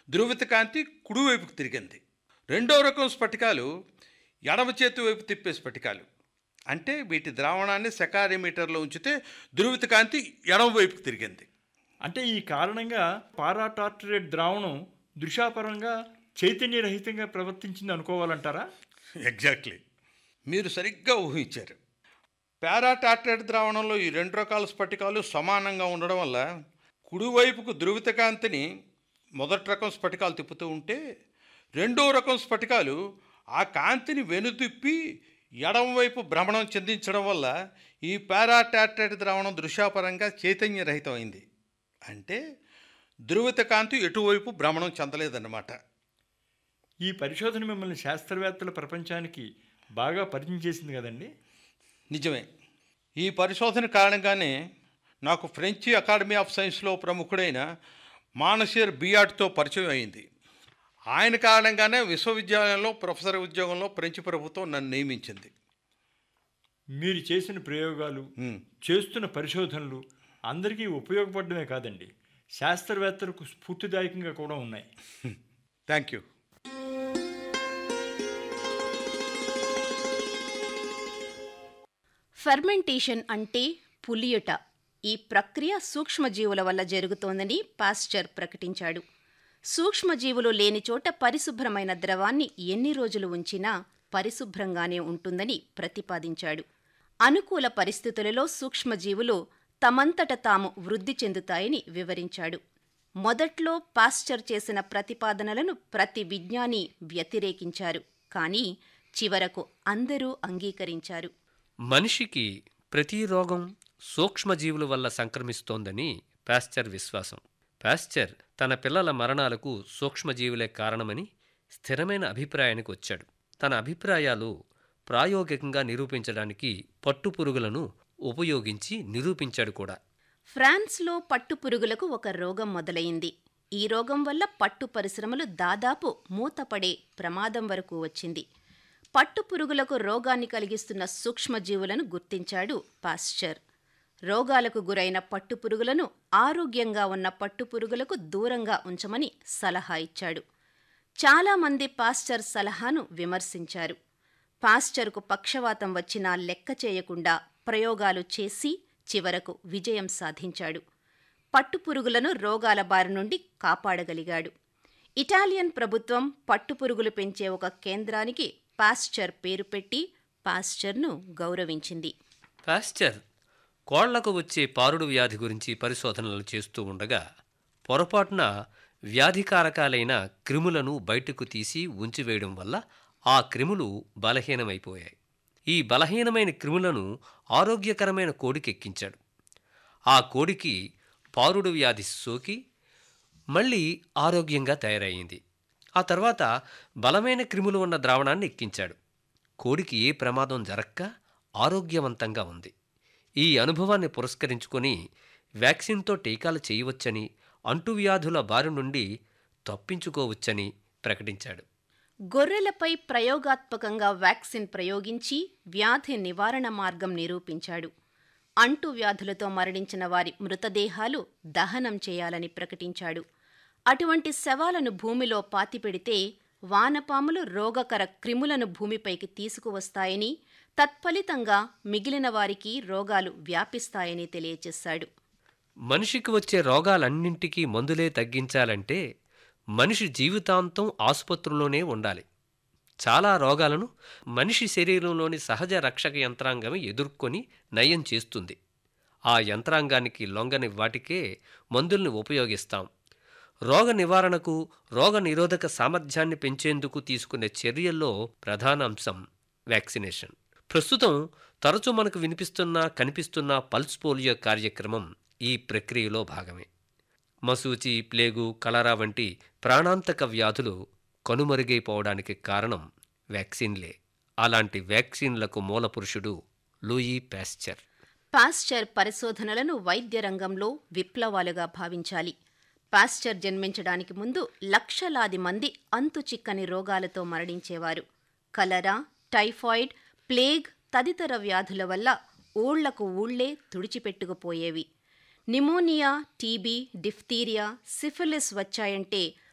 ధ్రువిత కాంతి కుడివైపుకు తిరిగింది రెండో రకం స్ఫటికాలు ఎడమ చేతి వైపు తిప్పే స్ఫటికాలు అంటే వీటి ద్రావణాన్ని సెకారిమీటర్లో ఉంచితే ధ్రువిత కాంతి ఎడమ వైపుకు తిరిగింది అంటే ఈ కారణంగా పారాటార్టరేట్ ద్రావణం దృశాపరంగా చైతన్యరహితంగా ప్రవర్తించింది అనుకోవాలంటారా ఎగ్జాక్ట్లీ మీరు సరిగ్గా ఊహించారు పారాటాట్రేట్ ద్రావణంలో ఈ రెండు రకాల స్ఫటికాలు సమానంగా ఉండడం వల్ల కుడివైపుకు ధ్రువిత కాంతిని మొదటి రకం స్ఫటికాలు తిప్పుతూ ఉంటే రెండో రకం స్ఫటికాలు ఆ కాంతిని వెనుతిప్పి ఎడమవైపు భ్రమణం చెందించడం వల్ల ఈ పారాటాట్రేట్ ద్రావణం దృశ్యాపరంగా చైతన్యరహితమైంది అంటే ధ్రువిత కాంతి ఎటువైపు భ్రమణం చెందలేదన్నమాట ఈ పరిశోధన మిమ్మల్ని శాస్త్రవేత్తల ప్రపంచానికి బాగా పరిచయం చేసింది కదండి నిజమే ఈ పరిశోధన కారణంగానే నాకు ఫ్రెంచి అకాడమీ ఆఫ్ సైన్స్లో ప్రముఖుడైన మానసిర్ బియాట్తో పరిచయం అయింది ఆయన కారణంగానే విశ్వవిద్యాలయంలో ప్రొఫెసర్ ఉద్యోగంలో ఫ్రెంచి ప్రభుత్వం నన్ను నియమించింది మీరు చేసిన ప్రయోగాలు ఉమ్, చేస్తున్న పరిశోధనలు అందరికీ ఉపయోగపడమే కాదండి శాస్త్రవేత్తలకు స్ఫూర్తిదాయకంగా కూడా ఉన్నాయి థ్యాంక్ యూ ఫెర్మెంటేషన్ అంటే పులియుట ఈ ప్రక్రియ సూక్ష్మజీవుల వల్ల జరుగుతోందని పాస్చర్ ప్రకటించాడు సూక్ష్మజీవులు లేని చోట పరిశుభ్రమైన ద్రవాన్ని ఎన్ని రోజులు ఉంచినా పరిశుభ్రంగానే ఉంటుందని ప్రతిపాదించాడు అనుకూల పరిస్థితులలో సూక్ష్మజీవులు తమంతట తాము వృద్ధి చెందుతాయని వివరించాడు మొదట్లో పాస్చర్ చేసిన ప్రతిపాదనలను ప్రతి విజ్ఞాని వ్యతిరేకించారు కానీ చివరకు అందరూ అంగీకరించారు మనిషికి ప్రతి రోగం సూక్ష్మజీవుల వల్ల సంక్రమిస్తోందని పాస్చర్ విశ్వాసం పాస్చర్ తన పిల్లల మరణాలకు సూక్ష్మజీవులే కారణమని స్థిరమైన అభిప్రాయానికి వచ్చాడు తన అభిప్రాయాలు ప్రాయోగికంగా నిరూపించడానికి పట్టుపురుగులను ఉపయోగించి నిరూపించాడు కూడా ఫ్రాన్స్లో పట్టుపురుగులకు ఒక రోగం మొదలైంది ఈ రోగం వల్ల పట్టు పరిశ్రమలు దాదాపు మూతపడే ప్రమాదం వరకు వచ్చింది పట్టుపురుగులకు రోగాన్ని కలిగిస్తున్న సూక్ష్మజీవులను గుర్తించాడు పాస్చర్ రోగాలకు గురైన పట్టుపురుగులను ఆరోగ్యంగా ఉన్న పట్టుపురుగులకు దూరంగా ఉంచమని సలహా ఇచ్చాడు చాలామంది పాస్చర్ సలహాను విమర్శించారు పాస్చర్కు పక్షవాతం వచ్చినా లెక్క చేయకుండా ప్రయోగాలు చేసి చివరకు విజయం సాధించాడు పట్టుపురుగులను రోగాల బారి నుండి కాపాడగలిగాడు ఇటాలియన్ ప్రభుత్వం పట్టుపురుగులు పెంచే ఒక కేంద్రానికి పాస్చర్ పేరు పెట్టి పాస్చర్ను గౌరవించింది పాస్చర్ కోళ్లకు వచ్చే పారుడు వ్యాధి గురించి పరిశోధనలు చేస్తూ ఉండగా పొరపాటున వ్యాధికారకాలైన క్రిములను బయటకు తీసి ఉంచివేయడం వల్ల ఆ క్రిములు బలహీనమైపోయాయి ఈ బలహీనమైన క్రిములను ఆరోగ్యకరమైన కోడికి ఎక్కించాడు ఆ కోడికి పారుడు వ్యాధి సోకి మళ్ళీ ఆరోగ్యంగా తయారయ్యింది ఆ తర్వాత బలమైన క్రిములు ఉన్న ద్రావణాన్ని ఎక్కించాడు కోడికి ఏ ప్రమాదం జరక్క ఆరోగ్యవంతంగా ఉంది ఈ అనుభవాన్ని పురస్కరించుకొని వ్యాక్సిన్తో టీకాలు చేయవచ్చని అంటువ్యాధుల బారి నుండి తప్పించుకోవచ్చని ప్రకటించాడు గొర్రెలపై ప్రయోగాత్మకంగా వ్యాక్సిన్ ప్రయోగించి వ్యాధి నివారణ మార్గం నిరూపించాడు అంటువ్యాధులతో మరణించిన వారి మృతదేహాలు దహనం చేయాలని ప్రకటించాడు అటువంటి శవాలను భూమిలో పాతిపెడితే వానపాములు రోగకర క్రిములను భూమిపైకి తీసుకువస్తాయని తత్ఫలితంగా మిగిలిన వారికి రోగాలు వ్యాపిస్తాయని తెలియజేశాడు మనిషికి వచ్చే రోగాలన్నింటికీ మందులే తగ్గించాలంటే మనిషి జీవితాంతం ఆసుపత్రుల్లోనే ఉండాలి చాలా రోగాలను మనిషి శరీరంలోని సహజ రక్షక యంత్రాంగమే ఎదుర్కొని నయం చేస్తుంది ఆ యంత్రాంగానికి లొంగని వాటికే మందుల్ని ఉపయోగిస్తాం రోగ నివారణకు రోగ నిరోధక సామర్థ్యాన్ని పెంచేందుకు తీసుకునే చర్యల్లో ప్రధాన అంశం వ్యాక్సినేషన్ ప్రస్తుతం తరచూ మనకు వినిపిస్తున్న కనిపిస్తున్న పల్స్ పోలియో కార్యక్రమం ఈ ప్రక్రియలో భాగమే మసూచి ప్లేగు కలరా వంటి ప్రాణాంతక వ్యాధులు కనుమరుగైపోవడానికి కారణం వ్యాక్సిన్లే అలాంటి వ్యాక్సిన్లకు మూలపురుషుడు లూయి పాస్చర్ పాస్చర్ పరిశోధనలను వైద్య రంగంలో విప్లవాలుగా భావించాలి పాస్చర్ జన్మించడానికి ముందు లక్షలాది మంది అంతు చిక్కని రోగాలతో మరణించేవారు కలరా టైఫాయిడ్ ప్లేగ్ తదితర వ్యాధుల వల్ల ఊళ్లకు ఊళ్లే తుడిచిపెట్టుకుపోయేవి నిమోనియా టీబీ డిఫ్తీరియా సిఫిలిస్ వచ్చాయంటే